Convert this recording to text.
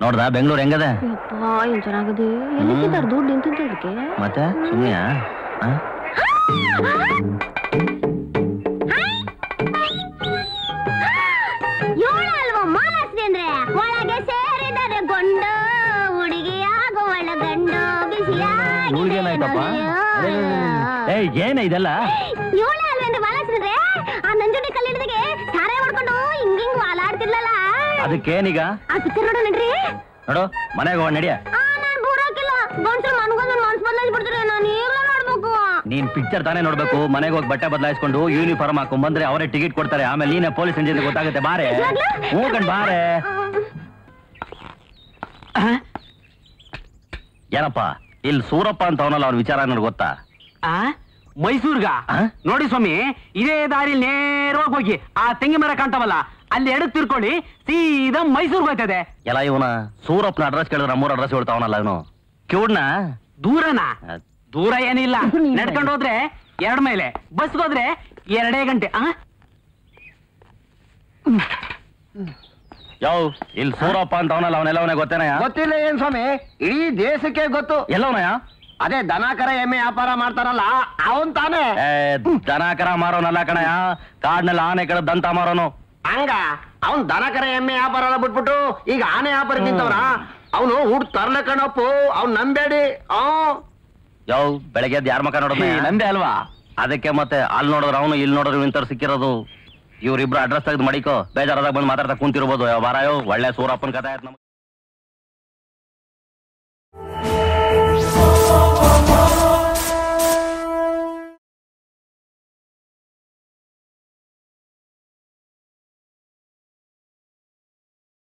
ನೋಡ್ದ ಬೆಂಗಳೂರು ಹೆಂಗದ ಯಪ್ಪ ಏನ್ ಚೆನ್ನಾಗದೆ ಎಲ್ಲಿದ್ದಾರೆ ದುಡ್ಡು ನಿಂತಿದ್ದಕ್ಕೆ ಮತ್ತೆ ಸುಮ್ನೆಯಾ ಆ? ಇವಳ ಅಲ್ವಾ ಮಾಲಾಸ್ರಿ ಅಂದ್ರೆ ಒಳಗೆ ಸೇರಿದರೆ ಗೊಂಡು ಹುಡುಗಿಯಾಗ ಒಳಗಂಡು ಬಿಸಿಯಾಗಿ ಇವ್ಳಿಗೇನಾಯ್ತಪ್ಪ ಏಯ್ ಏನ ಇದೆಲ್ಲ ಇವಳ ಅಲ್ವಾ ಅಂದ್ರೆ ಮಾಲಾಸ್ರಿ ಅಂದ್ರೆ ಆ ನಂಜುಂಡಿ ಕಲ್ಲಿಡಿದಿಗೆ ಸಾರೆ ಹೊಡ್ಕೊಂಡು ಹಿಂಗ್ ಹಿಂಗ್ ವಾಲಾಡ್ತಿರ್ಲಲ್ಲ ಅದಕ್ಕೇನೀಗ ಆ ಪಿಕ್ಚರ್ ನೋಡೋ ನಡ್ರಿ ನೋಡು ಮನೆಗೆ ಹೋಗೋಣ ನಡಿಯ ಆ ನಾನ್ ಬೂರಾಕಿಲ್ಲ ಗಂಡ್ಸರು ಮನ್ಗೊಂಡ್ ಮನ್ಸ್ ಬದಲಾಯಿಸ್ಬಿಡ್ತಾರೆ ನಾನು ಈಗಲೇ ನೋಡ್ಬೇಕು ನೀನ್ ಪಿಕ್ಚರ್ ತಾನೇ ನೋಡ್ಬೇಕು ಮನೆಗೆ ಹೋಗಿ ಬಟ್ಟೆ ಬದಲಾಯಿಸ್ಕೊಂಡು ಯೂನಿಫಾರ್ಮ್ ಹಾಕೊಂಡ್ ಬಂದ್ರೆ ಅವರೇ ಟಿಕೆಟ್ ಕೊಡ್ತಾರೆ ಆಮೇಲೆ ನೀನೇ ಪೊಲೀಸ್ ಇಂಜಿನ್ ಗೊತ್ತಾಗುತ್ತೆ ಬಾರೆ ಹ್ಞೂ ಕಣ್ ಬಾರೆ ಏನಪ್ಪ ಇಲ್ಲಿ ಸೂರಪ್ಪ ಅಂತ ಅವನಲ್ಲ ಅವ್ನ ವಿಚಾರ ನನಗೆ ಗೊತ್ತಾ ಆ ಮೈಸೂರ್ಗ ಆ? ನೋಡಿ ಸ್ವಾಮಿ ಇದೇ ದಾರಿ ನೇರವಾಗಿ ಹೋಗಿ ಆ ತೆಂಗಿ ಮರ ಕಾಣ್ತಾವಲ್ಲ ಅಲ್ಲಿ ಎಡಕ್ ತಿರ್ಕೊಳ್ಳಿ ಸೀದಾ ಮೈಸೂರ್ಗೆ ಹೋಯ್ತದೆ ಎಲ್ಲ ಇವನ ಸೂರಪ್ಪನ ಅಡ್ರೆಸ್ ಕೇಳಿದ್ರೆ ನಮ್ಮೂರ ಅಡ್ರೆಸ್ ಹೇಳ್ತಾವನಲ್ಲ ಇವನು ಕಿವುಡ್ನ ದೂರನಾ ದೂರ ಏನಿಲ್ಲ ನಡ್ಕೊಂಡು ಹೋದ್ರೆ ಎರಡ್ ಮೇಲೆ ಬಸ್ ಹೋದ್ರೆ ಎರಡೇ ಗಂಟೆ ಆ ಯಾವ ಇಲ್ಲಿ ಸೂರಪ್ಪ ಅಂತ ಅವನಲ್ಲ ಅವನೆಲ್ಲವನೇ ಗೊತ್ತೇನಯ್ಯ ಗೊತ್ತಿಲ್ಲ ಏನ್ ಸ್ವಾಮಿ ಇಡೀ ದೇಶಕ್ಕೆ ಗೊತ್ತು ಎಲ್ಲವನಯ್ಯ ಅದೇ ದನಕರ ಎಮ್ಮೆ ವ್ಯಾಪಾರ ಮಾಡ್ತಾರಲ್ಲ ಅವನ್ ತಾನೇ ಏ ದನ ಕರ ಮಾರೋನಲ್ಲ ಕಣಯ್ಯ ಕಾಡ್ನಲ್ಲಿ ಆನೆ ಕಡೆ ದಂತ ಮಾರೋನು ಹಂಗ ಅವನ್ ದನಕರ ಎಮ್ಮೆ ವ್ಯಾಪಾರ ಎಲ್ಲ ಬಿಟ್ಬಿಟ್ಟು ಈಗ ಆನೆ ವ್ಯಾಪಾರ ನಿಂತವ್ರ ಅವನು ಹುಡ್ ತರ್ಲೆ ಕಣಪ್ಪು ಅವ್ನ್ ನಂಬೇಡಿ ಆ ಯಾವ ಬೆಳಗ್ಗೆ ಎದ್ದು ಯಾರ ಮಕ ನೋಡೋದು ನಂದೆ ಅಲ್ವಾ ಅದಕ್ಕೆ ಮತ್ತೆ ಅಲ್ಲಿ ನೋಡಿದ್ರೆ ಅವನು ಇಲ್ಲಿ ನೋಡಿದ್ರೆ ಇಂಥವ್ರು ಸಿಕ್ಕಿರೋದು ಇವ್ರಿಬ್ರು ಅಡ್ರೆಸ್ ತೆಗೆದು ಮಡಿಕೋ ಬೇಜಾರಾದಾಗ ಬಂದು ಮಾತಾಡ್ತಾ ಕುಂತಿರ್ಬೋದು ವಾರಾಯೋ ಒಳ್ಳೆ ಸೂರಪ್ಪನ ಕಥೆ ಆಯ್ತು ನಮ್ಗೆ